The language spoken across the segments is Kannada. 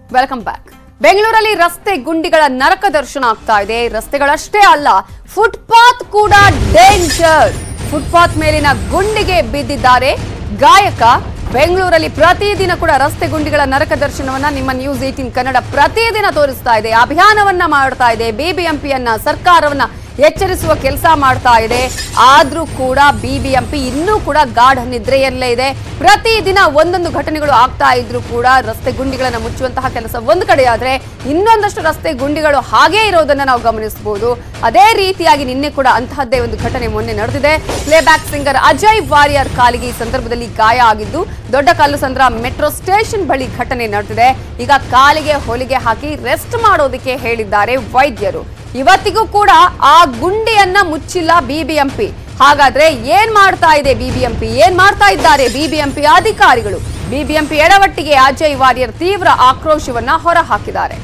ವೆಲ್ಕಮ್ ಬ್ಯಾಕ್ ಬೆಂಗಳೂರಲ್ಲಿ ರಸ್ತೆ ಗುಂಡಿಗಳ ನರಕ ದರ್ಶನ ಆಗ್ತಾ ಇದೆ ರಸ್ತೆಗಳಷ್ಟೇ ಅಲ್ಲ ಫುಟ್ಪಾತ್ ಕೂಡ ಡೇಂಜರ್ ಫುಟ್ಪಾತ್ ಮೇಲಿನ ಗುಂಡಿಗೆ ಬಿದ್ದಿದ್ದಾರೆ ಗಾಯಕ ಬೆಂಗಳೂರಲ್ಲಿ ಪ್ರತಿದಿನ ಕೂಡ ರಸ್ತೆ ಗುಂಡಿಗಳ ನರಕ ದರ್ಶನವನ್ನ ನಿಮ್ಮ ನ್ಯೂಸ್ ಏಟೀನ್ ಕನ್ನಡ ಪ್ರತಿದಿನ ತೋರಿಸ್ತಾ ಇದೆ ಅಭಿಯಾನವನ್ನ ಮಾಡ್ತಾ ಇದೆ ಬಿಬಿಎಂಪಿಯನ್ನ ಸರ್ಕಾರವನ್ನ ಎಚ್ಚರಿಸುವ ಕೆಲಸ ಮಾಡ್ತಾ ಇದೆ ಆದ್ರೂ ಕೂಡ ಬಿಬಿಎಂಪಿ ಇನ್ನೂ ಕೂಡ ಗಾಢ ನಿದ್ರೆಯಲ್ಲೇ ಇದೆ ಪ್ರತಿದಿನ ಒಂದೊಂದು ಘಟನೆಗಳು ಆಗ್ತಾ ಇದ್ರು ಕೂಡ ರಸ್ತೆ ಗುಂಡಿಗಳನ್ನ ಮುಚ್ಚುವಂತಹ ಕೆಲಸ ಒಂದು ಕಡೆ ಆದ್ರೆ ಇನ್ನೊಂದಷ್ಟು ರಸ್ತೆ ಗುಂಡಿಗಳು ಹಾಗೇ ಇರೋದನ್ನ ನಾವು ಗಮನಿಸಬಹುದು ಅದೇ ರೀತಿಯಾಗಿ ನಿನ್ನೆ ಕೂಡ ಅಂತಹದ್ದೇ ಒಂದು ಘಟನೆ ಮೊನ್ನೆ ನಡೆದಿದೆ ಪ್ಲೇಬ್ಯಾಕ್ ಸಿಂಗರ್ ಅಜಯ್ ವಾರಿಯರ್ ಕಾಲಿಗೆ ಈ ಸಂದರ್ಭದಲ್ಲಿ ಗಾಯ ಆಗಿದ್ದು ದೊಡ್ಡ ಕಲ್ಲುಸಂದ್ರ ಮೆಟ್ರೋ ಸ್ಟೇಷನ್ ಬಳಿ ಘಟನೆ ನಡೆದಿದೆ ಈಗ ಕಾಲಿಗೆ ಹೊಲಿಗೆ ಹಾಕಿ ರೆಸ್ಟ್ ಮಾಡೋದಕ್ಕೆ ಹೇಳಿದ್ದಾರೆ ವೈದ್ಯರು ಇವತ್ತಿಗೂ ಕೂಡ ಆ ಗುಂಡಿಯನ್ನ ಮುಚ್ಚಿಲ್ಲ ಬಿಬಿಎಂಪಿ ಹಾಗಾದ್ರೆ ಏನ್ ಮಾಡ್ತಾ ಇದೆ ಬಿಬಿಎಂಪಿ ಏನ್ ಮಾಡ್ತಾ ಇದ್ದಾರೆ ಬಿಬಿಎಂಪಿ ಅಧಿಕಾರಿಗಳು ಬಿಬಿಎಂಪಿ ಎಡವಟ್ಟಿಗೆ ಅಜಯ್ ವಾರಿಯರ್ ತೀವ್ರ ಆಕ್ರೋಶವನ್ನ ಹೊರಹಾಕಿದ್ದಾರೆ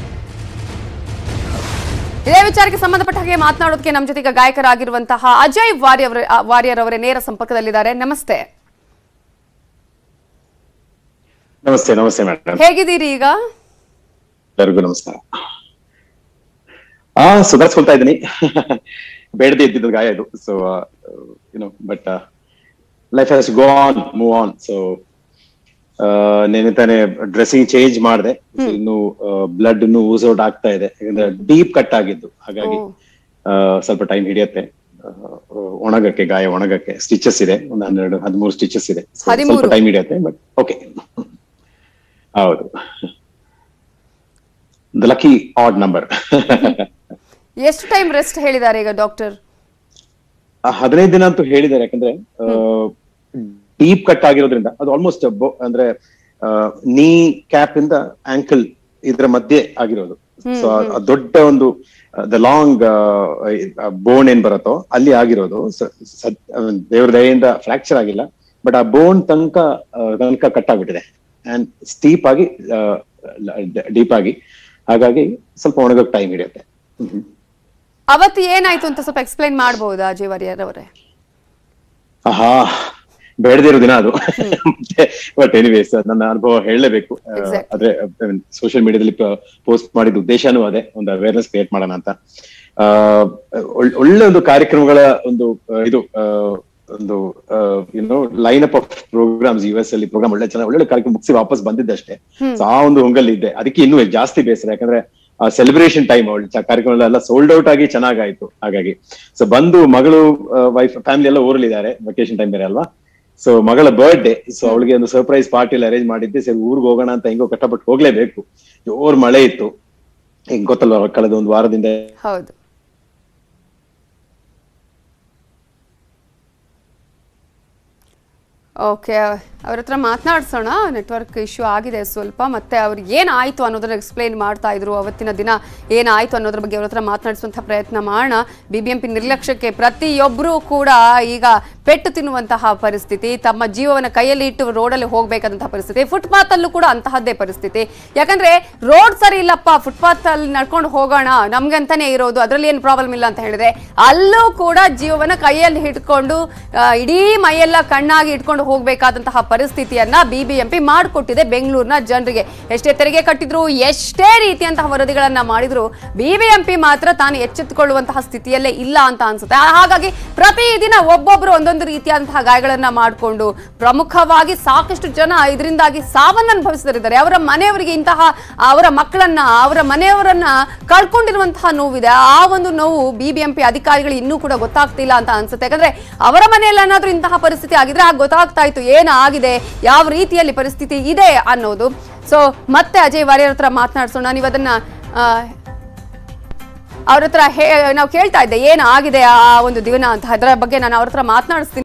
ಇದೇ ವಿಚಾರಕ್ಕೆ ಸಂಬಂಧಪಟ್ಟ ಹಾಗೆ ಮಾತನಾಡೋದಕ್ಕೆ ನಮ್ಮ ಜೊತೆಗೆ ಗಾಯಕರಾಗಿರುವಂತಹ ಅಜಯ್ ವಾರಿಯರ್ ವಾರಿಯರ್ ಅವರೇ ನೇರ ಸಂಪರ್ಕದಲ್ಲಿದ್ದಾರೆ ನಮಸ್ತೆ ನಮಸ್ತೆ ನಮಸ್ತೆ ಮೇಡಮ್ ಹೇಗಿದ್ದೀರಿ ಈಗ ಎಲ್ಲರಿಗೂ ನಮಸ್ಕಾರ ಆ ಸುಧಾರಿಸ್ಕೊಳ್ತಾ ಇದ್ದೀನಿ ಬೇಡದೆ ಇದ್ದಿದ್ದು ಗಾಯ ಇದು so you know but life has go on move on so ನೆನೆ ತಾನೇ ಡ್ರೆಸ್ಸಿಂಗ್ ಚೇಂಜ್ ಮಾಡಿದೆ ಇನ್ನು ಬ್ಲಡ್ ಇನ್ನು ಊಸ್ ಔಟ್ ಆಗ್ತಾ ಇದೆ ಯಾಕಂದ್ರೆ ಡೀಪ್ ಕಟ್ ಆಗಿದ್ದು ಹಾಗಾಗಿ ಓ. ಆ, ಸ್ವಲ್ಪ ಟೈಮ್ ಹಿಡಿಯತ್ತೆ ಆ, ಒಣಗಕ್ಕೆ ಗಾಯ ಒಣಗಕ್ಕೆ ಸ್ಟಿಚಸ್ ಇದೆ ಒಂದು ಹನ್ನೆರಡು ಹದಿಮೂರು ಸ್ಟಿಚಸ್ ಇದೆ So, ಸ್ವಲ್ಪ ಹದಿಮೂರು. ಟೈಮ್ ಹಿಡಿಯತ್ತೆ ಬಟ್ ಓಕೆ ಹೌದು ದ ಲಕ್ಕಿ ಆಡ್ ನಂಬರ್ ಎಷ್ಟು ಟೈಮ್ ರೆಸ್ಟ್ ಹೇಳಿದ್ದಾರೆ ಈಗ ಡಾಕ್ಟರ್ ಹದಿನೈದು ದಿನ ಅಂತೂ ಹೇಳಿದ್ದಾರೆ ಯಾಕಂದ್ರೆ ಡೀಪ್ ಕಟ್ ಆಗಿರೋದ್ರಿಂದ ಅದು ಆಲ್ಮೋಸ್ಟ್ ಅಂದ್ರೆ ನೀ ಕ್ಯಾಪ್ ಇಂದ ಆಂಕಲ್ ಇದ್ರ ಮಧ್ಯೆ ಆಗಿರೋದು ಸೊ ದೊಡ್ಡ ಒಂದು ದ ಲಾಂಗ್ ಬೋನ್ ಏನ್ ಬರುತ್ತೋ ಅಲ್ಲಿ ಆಗಿರೋದು ಸ- ಸದ್- ಆ, ದೇವ್ರ ದಯೆಯಿಂದ ಫ್ರಾಕ್ಚರ್ ಆಗಿಲ್ಲ ಬಟ್ ಆ ಬೋನ್ ತನಕ ಆ, ತನಕ ಕಟ್ ಆಗ್ಬಿಟ್ಟಿದೆ ಅಂಡ್ ಸ್ಟೀಪ್ ಆಗಿ ಡೀಪ್ ಆಗಿ ಹಾಗಾಗಿ ಸ್ವಲ್ಪ ಒಣಗಕ್ಕೆ ಟೈಮ್ ಹಿಡಿಯುತ್ತೆ ಹ್ಮ್. ಅವತ್ತು ಏನಾಯ್ತು ಅಂತ ಸ್ವಲ್ಪ ಎಕ್ಸ್ಪ್ಲೈನ್ ಮಾಡಬಹುದಾ ಅಜಯ್ ವಾರಿಯರ್ ಅವರೇ ಆಹಾ ಬೇಡದಿರೋ ದಿನ ಅದು ಬಟ್ ಎನಿವೇಸ್ ನನ್ನ ಅನುಭವ ಹೇಳಲೇಬೇಕು ಆ, Exactly. ಆದ್ರೆ ಸೋಷಿಯಲ್ ಮೀಡಿಯಾದಲ್ಲಿ ಪೋಸ್ಟ್ ಮಾಡಿದ ಉದ್ದೇಶನೂ ಅದೇ ಒಂದು ಅವೇರ್ನೆಸ್ ಕ್ರಿಯೇಟ್ ಮಾಡೋಣ ಅಂತ ಆ, ಒಳ್- ಒಳ್ಳೆ ಒಂದು ಕಾರ್ಯಕ್ರಮಗಳ ಒಂದು ಆ, ಇದು ಆ, ಒಂದು you know line up of programs U S ಅಲ್ಲಿ ಪ್ರೋಗ್ರಾಮ್ ಒಳ್ಳೆ ಚೆನ್ನಾಗಿ ಒಳ್ಳೆ ಕಾರ್ಯಕ್ರಮ ಮುಗಿಸಿ ವಾಪಸ್ ಬಂದಿದ್ದಷ್ಟೇ ಸೊ ಆ ಒಂದು ಹೊಂಗಲ್ಲಿ ಇದ್ದೆ ಅದಕ್ಕೆ ಇನ್ನೂ ಜಾಸ್ತಿ ಬೇಸರ ಯಾಕಂದ್ರೆ ಆ ಸೆಲೆಬ್ರೇಷನ್ ಟೈಮ್ ಅವಳು ಕಾರ್ಯಕ್ರಮ ಎಲ್ಲ ಸೋಲ್ಡ್ ಔಟ್ ಆಗಿ ಚೆನ್ನಾಗಾಯ್ತು ಹಾಗಾಗಿ ಸೊ ಬಂದು ಮಗಳು ವೈಫ್ ಫ್ಯಾಮಿಲಿ ಎಲ್ಲ ಊರಲ್ಲಿದ್ದಾರೆ ವೆಕೇಶನ್ ಟೈಮ್ ಬೇರೆ ಅಲ್ವಾ ಸೊ ಮಗಳ ಬರ್ಡೇ ಸೊ ಅವಳಿಗೆ ಒಂದು ಸರ್ಪ್ರೈಸ್ ಪಾರ್ಟಿ ಎಲ್ಲ ಅರೇಂಜ್ ಮಾಡಿದ್ದೆ ಸರಿ ಊರಿಗೆ ಹೋಗೋಣ ಅಂತ ಹೆಂಗೋ ಕಷ್ಟಪಟ್ಟು ಹೋಗ್ಲೇಬೇಕು ಜೋರ್ ಮಳೆ ಇತ್ತು ಹಿಂಗ್ ಗೊತ್ತಲ್ವಾ ಕಳೆದ ಒಂದು ವಾರದಿಂದ ಹೌದು ಓಕೆ ಅವ್ರ ಹತ್ರ ಮಾತನಾಡ್ಸೋಣ ನೆಟ್ವರ್ಕ್ ಇಶ್ಯೂ ಆಗಿದೆ ಸ್ವಲ್ಪ ಮತ್ತೆ ಅವ್ರಿಗೆ ಏನಾಯ್ತು ಅನ್ನೋದನ್ನ ಎಕ್ಸ್ಪ್ಲೈನ್ ಮಾಡ್ತಾ ಇದ್ರು ಅವತ್ತಿನ ದಿನ ಏನಾಯ್ತು ಅನ್ನೋದ್ರ ಬಗ್ಗೆ ಅವ್ರ ಹತ್ರ ಮಾತನಾಡಿಸುವಂಥ ಪ್ರಯತ್ನ ಮಾಡೋಣ ಬಿ ಬಿ ಎಂ ಪಿ ನಿರ್ಲಕ್ಷ್ಯಕ್ಕೆ ಪ್ರತಿಯೊಬ್ಬರೂ ಕೂಡ ಈಗ ಪೆಟ್ಟು ತಿನ್ನುವಂತಹ ಪರಿಸ್ಥಿತಿ ತಮ್ಮ ಜೀವವನ್ನು ಕೈಯಲ್ಲಿ ಇಟ್ಟು ರೋಡಲ್ಲಿ ಹೋಗಬೇಕಾದಂತಹ ಪರಿಸ್ಥಿತಿ ಫುಟ್ಪಾತ್ ಅಲ್ಲೂ ಕೂಡ ಅಂತಹದ್ದೇ ಪರಿಸ್ಥಿತಿ ಯಾಕಂದ್ರೆ ರೋಡ್ ಸರಿ ಇಲ್ಲಪ್ಪ ಫುಟ್ಪಾತ್ ಅಲ್ಲಿ ನಡ್ಕೊಂಡು ಹೋಗೋಣ ನಮ್ಗೆ ಅಂತಾನೆ ಇರೋದು ಅದರಲ್ಲಿ ಏನು ಪ್ರಾಬ್ಲಮ್ ಇಲ್ಲ ಅಂತ ಹೇಳಿದ್ರೆ ಅಲ್ಲೂ ಕೂಡ ಜೀವವನ್ನ ಕೈಯಲ್ಲಿ ಹಿಡ್ಕೊಂಡು ಆ, ಇಡೀ ಮೈಯೆಲ್ಲ ಕಣ್ಣಾಗಿ ಇಟ್ಕೊಂಡು ಹೋಗಬೇಕಾದಂತಹ ಪರಿಸ್ಥಿತಿಯನ್ನ ಬಿಬಿಎಂಪಿ ಮಾಡಿಕೊಟ್ಟಿದೆ ಬೆಂಗಳೂರಿನ ಜನರಿಗೆ ಎಷ್ಟೇ ತೆರಿಗೆ ಕಟ್ಟಿದ್ರು ಎಷ್ಟೇ ರೀತಿಯಂತಹ ವರದಿಗಳನ್ನ ಮಾಡಿದ್ರು ಬಿಬಿಎಂಪಿ ಮಾತ್ರ ತಾನು ಎಚ್ಚೆತ್ತುಕೊಳ್ಳುವಂತಹ ಸ್ಥಿತಿಯಲ್ಲೇ ಇಲ್ಲ ಅಂತ ಅನ್ಸುತ್ತೆ ಆ- ಹಾಗಾಗಿ ಪ್ರತಿದಿನ ಒಬ್ಬೊಬ್ರು ಒಂದೊಂದು ರೀತಿಯಾದಂತಹ ಗಾಯಗಳನ್ನ ಮಾಡಿಕೊಂಡು ಪ್ರಮುಖವಾಗಿ ಸಾಕಷ್ಟು ಜನ ಇದರಿಂದಾಗಿ ಸಾವನ್ನ ಅನುಭವಿಸಿದರಿದ್ದಾರೆ ಅವರ ಮನೆಯವರಿಗೆ ಇಂತಹ ಅವರ ಮಕ್ಕಳನ್ನ ಅವರ ಮನೆಯವರನ್ನ ಕಳ್ಕೊಂಡಿರುವಂತಹ ನೋವಿದೆ ಆ ಒಂದು ನೋವು ಬಿಬಿಎಂಪಿ ಅಧಿಕಾರಿಗಳು ಇನ್ನೂ ಕೂಡ ಗೊತ್ತಾಗ್ತಿಲ್ಲ ಅಂತ ಅನ್ಸುತ್ತೆ ಯಾಕಂದ್ರೆ ಅವರ ಮನೆಯಲ್ಲಿ ಏನಾದ್ರೂ ಇಂತಹ ಪರಿಸ್ಥಿತಿ ಆಗಿದ್ರೆ ಆಗ ಗೊತ್ತಾಗ್ತಾ ಇತ್ತು ಏನಾಗಿದೆ ಯಾವ ರೀತಿಯಲ್ಲಿ ಪರಿಸ್ಥಿತಿ ಇದೆ ಅನ್ನೋದು ಸೊ ಮತ್ತೆ ಅಜಯ್ ವಾರಿಯರ್ ಹತ್ರ ಮಾತನಾಡ್ಸೋಣ ನೀವು ಅದನ್ನ ಆ, ಅವ್ರ ಹತ್ರ ಹೇ ನಾವು ಕೇಳ್ತಾ ಇದ್ದೆ ಏನಾಗಿದೆ ಆ ಒಂದು ದಿನ ಅಂತ ಅದರ ಬಗ್ಗೆ ನಾನು ಅವ್ರ ಹತ್ರ ಮಾತನಾಡಿಸ್ತೀನಿ